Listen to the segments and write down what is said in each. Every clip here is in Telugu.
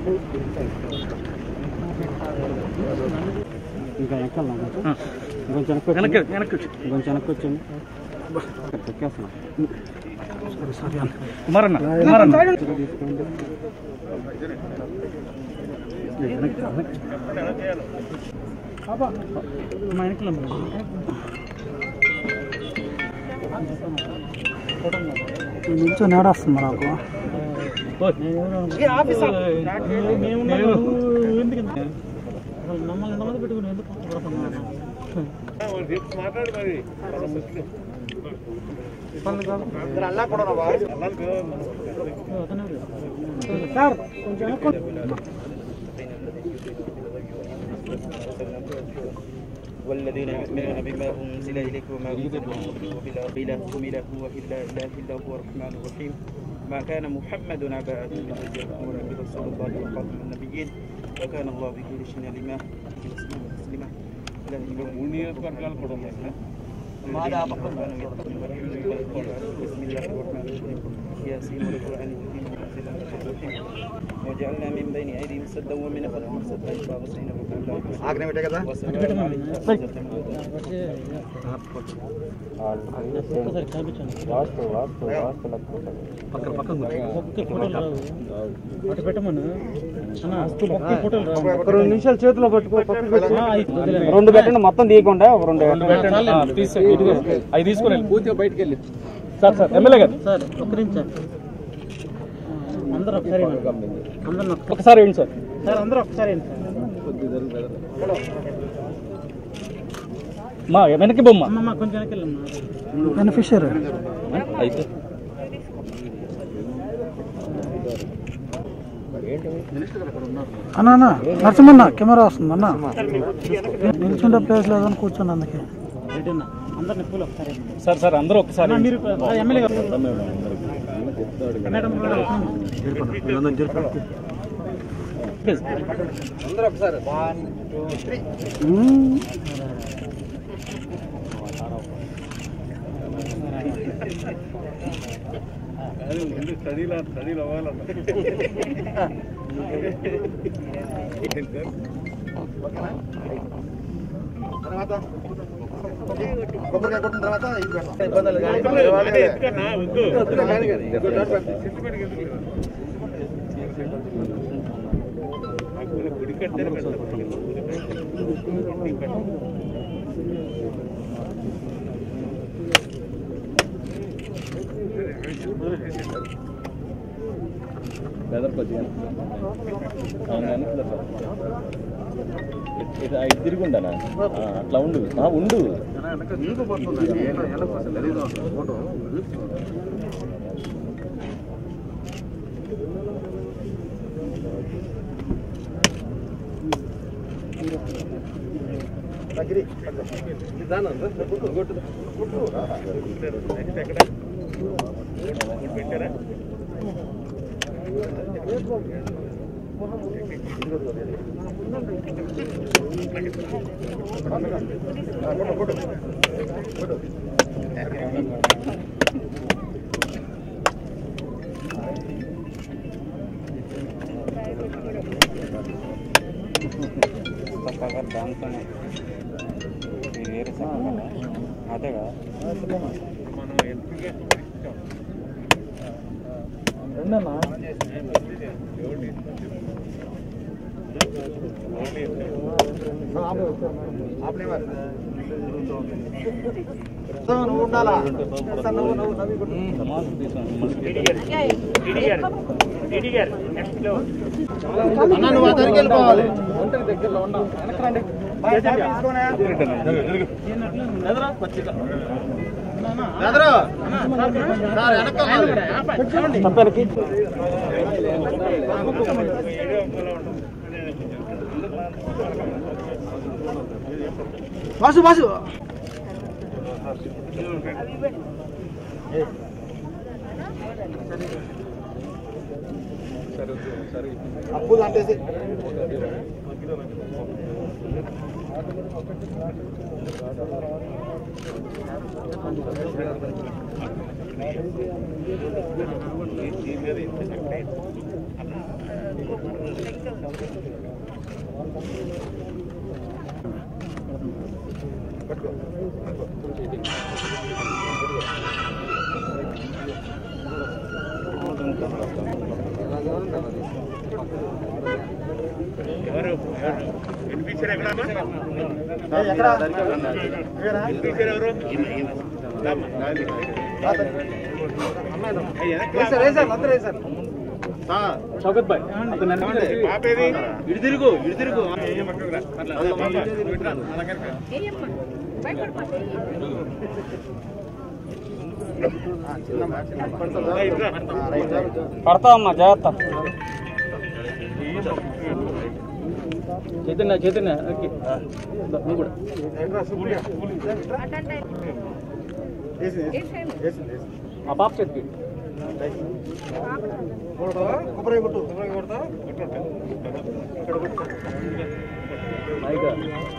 ఇంకా ఎక్కాలి కొంచెం వెనక్కి వెనక్కి వెనక్కి కొంచెం వెనక్కి వచ్చండి ఎక్కేస్తున్నాం కుమారన్న కుమారన్న తీసుకోండి మా వెనకలో నిల్చొని ఏడొస్తుంది నాకు మమ్మల్ని నమ్మది పెట్టుకుని ఎందుకు సార్ కొంచెం والذين يؤمنون بما أنزل إليك وما أنزل من قبلك وبالآخرة إلهكم إله واحد لا إله إلا هو الرحمن الرحيم ما كان محمد أبا أحد من رجالكم ولكن رسول الله وخاتم النبيين وكان الله بكل شيء عليما تسليما ماذا بسم الله الرحمن الرحيم ياسين والقرآن الحكيم وجعلنا من بين أيديهم سدا ومن خلفهم سدا فأغسلنا ఆగ్నే పెట్టే కదా وسلام عليهم ఒక్కసారి కనిపించండి పక్కన పక్కన ఒక్క ఫోటోలు రావు అటు పెట్టమను అన్న ఒక్క ఫోటోలు రావు ఒక రెండు నిమిషాలు చేతిలో పట్టుకో పక్కన పెట్టు. ఆ, ఇది వదిలేండి. రెండు పెట్టండి మొత్తం తీయకుండా ఒక రెండు అవి తీసుకుని పూర్తిగా బయటకు వెళ్ళి సార్ సార్ ఎమ్మెల్యే గారు సార్ ఒక్క నిమిషం అందరూ ఒకసారి అందరూ ఒకసారి ఏంటి సార్ సార్ అందరూ ఒకసారి ఏంటి సార్ మా వెనక్కి బొమ్మ అమ్మమ్మ కొంచెం వెనక్కి వెళ్ళమ్మా బెనిఫిషియర్ అయితే అన్న అన్న నరసింహన్న కెమెరా వస్తుంది అన్న నిల్చుంటే ప్లేస్ లేదని కూర్చొని అందుకే అందరిని పూలు ఒకసారి సార్ సార్ అందరూ ఒకసారి మీరు ఎమ్మెల్యే గారు మేడం తర్వాత కొబ్బరికాయ కొట్టిన తర్వాత ఇది పెడతాం తిరుగుండనా అట్లా ఉండు ఆ, ఉండు దగ్గరి చక్కగా దాంతోనే ఇది వేరే చక్కగా అదే కదా ఆపనే మరి సో నువ్వు ఉండాలా సార్ నువ్వు నువ్వు నవ్వి కొట్టు. అన్న నువ్వు అతనికి వెళ్ళిపోవాలి బాయ్, చాయ్ తీసుకోనా? బెదరు. సార్ వెనక్కి వెళ్ళాలి. బాసు బాసు అప్పు అంటేసి షౌకత్ భాయ్ అతను వెనక్కి ఇటు తిరుగు ఇటు తిరుగు పడతావమ్మా జాగ్రత్త చైతన్య చైతన్య ఓకే నువ్వు కూడా ఆ పాప చేతికి కొబ్బరి కొట్టు కొబ్బరి కొడతా హాయిగా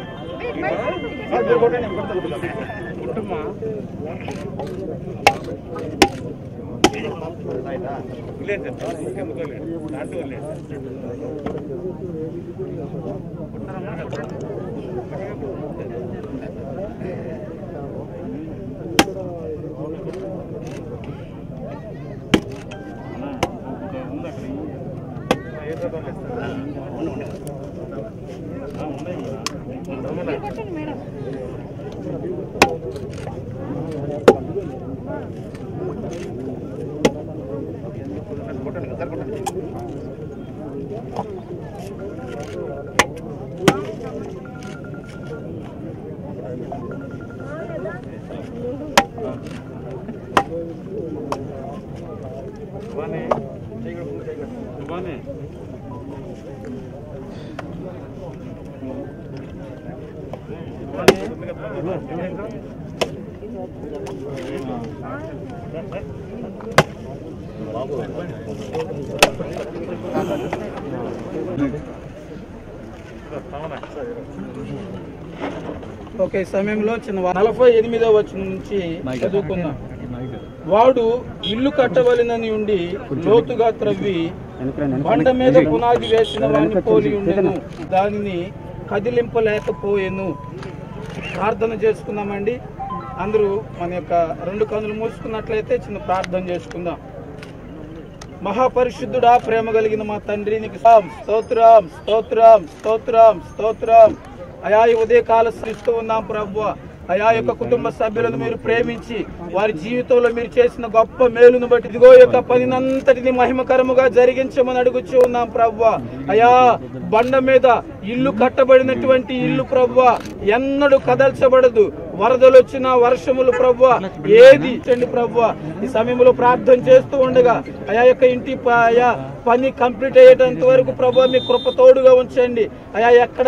ఓకే ఈ సమయంలో చిన్న నలభై ఎనిమిదో వచ్చిన నుంచి చదువుకుందాం వాడు ఇల్లు కట్టవలనని ఉండి లోతుగా త్రవ్వి బండ మీద పునాది వేసిన వాడిని పోలి ఉండెను దానిని కదిలింపలేకపోయేను ప్రార్థన చేసుకుందామండి అందరూ మన యొక్క రెండు కన్నులు మూసుకున్నట్లయితే చిన్న ప్రార్థన చేసుకుందాం మహాపరిశుద్ధుడా ప్రేమ కలిగిన మా తండ్రి నీకు స్తోత్రం, స్తోత్రం స్తోత్రం స్తోత్రం స్తోత్రం అయా ఈ ఉదయకాల సృష్టిస్తూ ఉన్నాం ప్రభు అయా యొక్క కుటుంబ సభ్యులను మీరు ప్రేమించి వారి జీవితంలో మీరు చేసిన గొప్ప మేలును బట్టి ఇదిగో యొక్క పనినంతటిని మహిమకరముగా జరిగించమని అడుగుచూ ఉన్నాం ప్రభు అయా బండ మీద ఇల్లు కట్టబడినటువంటి ఇల్లు ప్రభు ఎన్నడూ కదల్చబడదు వరదలు వచ్చిన వర్షములు ప్రభు ఏది ఇచ్చండి ప్రభు ఈ సమయంలో ప్రార్థన చేస్తూ ఉండగా అయా యొక్క ఇంటి ప- అయా పని కంప్లీట్ అయ్యేటంత వరకు ప్రభు మీ కృప తోడుగా ఉంచండి అయా ఎక్కడ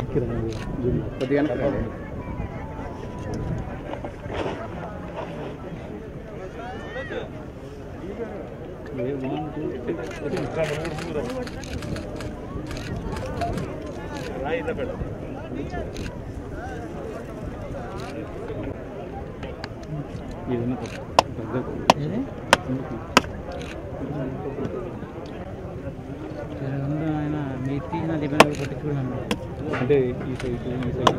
అంటే ఈ సైడ్ ఈ సైడ్